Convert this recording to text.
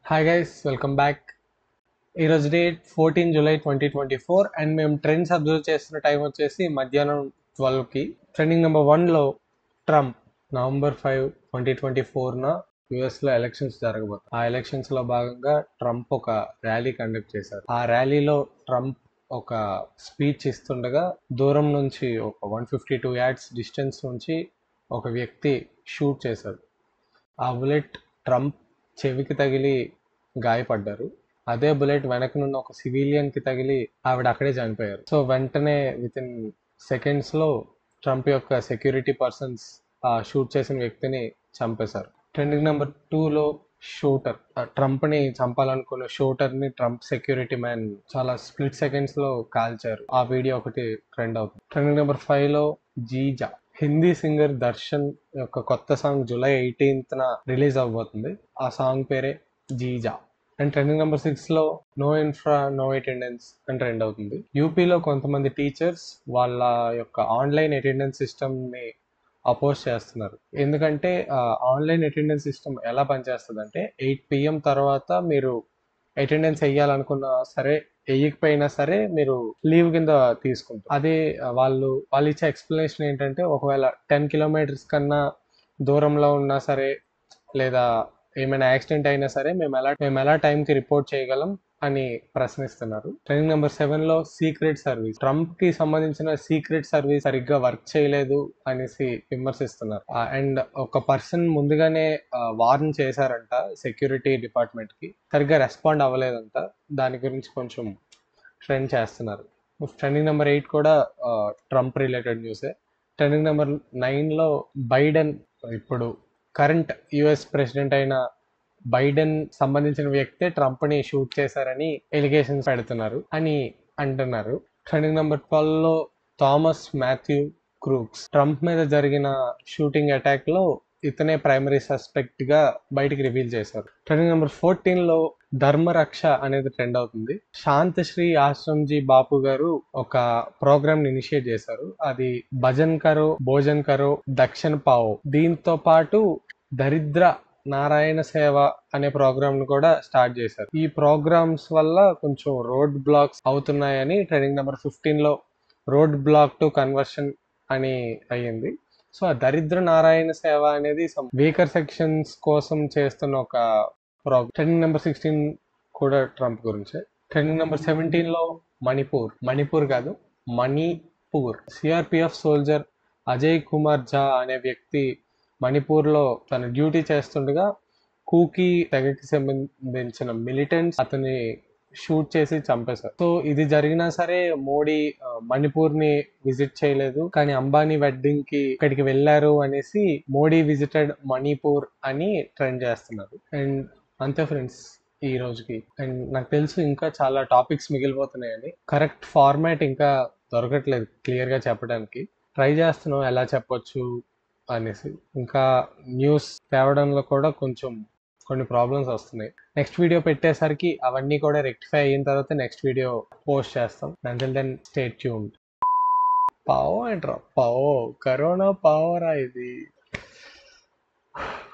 hi guys welcome back ఈరోజు date fourteen July twenty twenty four and మేము trends observe చేస్తున్న time వచ్చేసి మధ్యాహ్నం ట్వెల్వ్కి ట్రెండింగ్ నెంబర్ వన్లో Trump November five twenty twenty ఫోర్న యుఎస్లో ఎలక్షన్స్ జరగబోతాయి ఆ ఎలక్షన్స్లో భాగంగా ట్రంప్ ఒక ర్యాలీ కండక్ట్ చేశారు ఆ ర్యాలీలో ట్రంప్ ఒక స్పీచ్ ఇస్తుండగా దూరం నుంచి ఒక one fifty two yards distance నుంచి ఒక వ్యక్తి షూట్ చేశాడు ఆ బుల్లెట్ ట్రంప్ చెవికి తగిలి గాయపడ్డారు అదే బుల్లెట్ వెనకనున్న ఒక సివిలియన్ కి తగిలి ఆవిడ అక్కడే చనిపోయారు సో వెంటనే విత్ ఇన్ సెకండ్స్ లో ట్రంప్ యొక్క సెక్యూరిటీ పర్సన్స్ ఆ షూట్ చేసిన వ్యక్తిని చంపేశారు ట్రెండింగ్ నెంబర్ టూలో షూటర్ ట్రంప్ ని చంపాలనుకున్న షూటర్ ని ట్రంప్ సెక్యూరిటీ మ్యాన్ చాలా స్ప్లిట్ సెకండ్స్ లో కాల్చారు ఆ వీడియో ఒకటి ట్రెండ్ అవుతుంది ట్రెండింగ్ నెంబర్ ఫైవ్ లో జీజా హిందీ సింగర్ దర్శన్ యొక్క కొత్త సాంగ్ జూలై ఎయిటీన్త్ న రిలీజ్ అవబోతుంది ఆ సాంగ్ పేరే Jija and trending number six లో నో ఇన్ఫ్రా నో అటెండెన్స్ అని ట్రెండ్ అవుతుంది యూపీలో కొంతమంది టీచర్స్ వాళ్ళ యొక్క ఆన్లైన్ అటెండెన్స్ సిస్టమ్ ని అపోజ్ చేస్తున్నారు ఎందుకంటే ఆన్లైన్ అటెండెన్స్ సిస్టమ్ ఎలా పనిచేస్తుంది అంటే ఎయిట్ పిఎం తర్వాత మీరు అటెండెన్స్ వేయాలనుకున్నా సరే వేయకపోయినా సరే మీరు లీవ్ కింద తీసుకుంటారు అదే వాళ్ళు వాళ్ళు ఇచ్చే ఎక్స్ప్లెనేషన్ ఏంటంటే ఒకవేళ టెన్ కిలోమీటర్స్ కన్నా దూరంలో ఉన్నా సరే లేదా ఏమైనా యాక్సిడెంట్ అయినా సరే మేము ఎలా మేము ఎలా టైంకి రిపోర్ట్ చేయగలం అని ప్రశ్నిస్తున్నారు ట్రైనింగ్ నెంబర్ సెవెన్ లో సీక్రెట్ సర్వీస్ ట్రంప్ కి సంబంధించిన సీక్రెట్ సర్వీస్ సరిగ్గా వర్క్ చేయలేదు అనేసి విమర్శిస్తున్నారు అండ్ ఒక పర్సన్ ముందుగానే వార్న్ చేశారంట సెక్యూరిటీ డిపార్ట్మెంట్ కి సరిగ్గా రెస్పాండ్ అవ్వలేదంట దాని గురించి కొంచెం ట్రెండ్ చేస్తున్నారు ట్రెండింగ్ నెంబర్ ఎయిట్ కూడా ట్రంప్ రిలేటెడ్ న్యూసే ట్రెండింగ్ నెంబర్ నైన్ లో బైడెన్ ఇప్పుడు కరెంట్ యుఎస్ ప్రెసిడెంట్ అయిన బైడెన్ సంబంధించిన వ్యక్తే ట్రంప్ ని షూట్ చేశారని ఎలిగేషన్స్ పెడుతున్నారు అని అంటున్నారు ట్రెండింగ్ నెంబర్ ట్వెల్వ్ లో థామస్ మాథ్యూ క్రూక్స్ ట్రంప్ మీద జరిగిన షూటింగ్ అటాక్ లో ఇతనే ప్రైమరీ సస్పెక్ట్ గా బయటికి రివీల్ చేశారు ట్రెండింగ్ నెంబర్ ఫోర్టీన్ లో ధర్మరక్ష అనేది ట్రెండ్ అవుతుంది శాంతశ్రీ ఆశ్రమ్జీ బాపు గారు ఒక ప్రోగ్రామ్ ని ఇనిషియేట్ చేశారు అది భజన్ కరో భోజన్ కరో దక్షిణ పావో దీంతో పాటు దరిద్ర నారాయణ సేవ అనే ప్రోగ్రామ్ ను కూడా స్టార్ట్ చేశారు ఈ ప్రోగ్రామ్స్ వల్ల కొంచెం రోడ్ బ్లాక్స్ అవుతున్నాయని ట్రెండింగ్ నెంబర్ ఫిఫ్టీన్ లో రోడ్ బ్లాక్ టు కన్వర్షన్ అని అయ్యింది సో ఆ దరిద్ర నారాయణ సేవ అనేది వీకర్ సెక్షన్స్ కోసం చేస్తున్న ఒక ప్రోగ్రామ్ ట్రెండింగ్ నెంబర్ సిక్స్టీన్ కూడా ట్రంప్ గురించే ట్రెండింగ్ నెంబర్ సెవెంటీన్ లో మణిపూర్ మణిపూర్ కాదు మణిపూర్ సిఆర్పిఎఫ్ సోల్జర్ అజయ్ కుమార్ ఝా అనే వ్యక్తి మణిపూర్లో తన డ్యూటీ చేస్తుండగా కూకీ తెగకి సంబంధించిన మిలిటెంట్స్ అతని షూట్ చేసి చంపేశారు సో ఇది జరిగినా సరే మోడీ మణిపూర్ ని విజిట్ చేయలేదు కానీ అంబానీ వెడ్డింగ్ కి ఇక్కడికి వెళ్ళారు అనేసి మోడీ విజిటెడ్ మణిపూర్ అని ట్రెండ్ చేస్తున్నారు అండ్ అంతే ఫ్రెండ్స్ ఈ రోజుకి అండ్ నాకు తెలుసు ఇంకా చాలా టాపిక్స్ మిగిలిపోతున్నాయని కరెక్ట్ ఫార్మాట్ ఇంకా దొరకట్లేదు క్లియర్ గా చెప్పడానికి ట్రై చేస్తున్నాం ఎలా చెప్పొచ్చు అనేసి ఇంకా న్యూస్ తేవడంలో కూడా కొంచెం కొన్ని ప్రాబ్లమ్స్ వస్తున్నాయి నెక్స్ట్ వీడియో పెట్టేసరికి అవన్నీ కూడా రెక్టిఫై అయిన తర్వాత నెక్స్ట్ వీడియో పోస్ట్ చేస్తాం అంటిల్ దెన్ స్టేట్ ట్యూన్ పావో అంటారా పావో కరోనా పావరా ఇది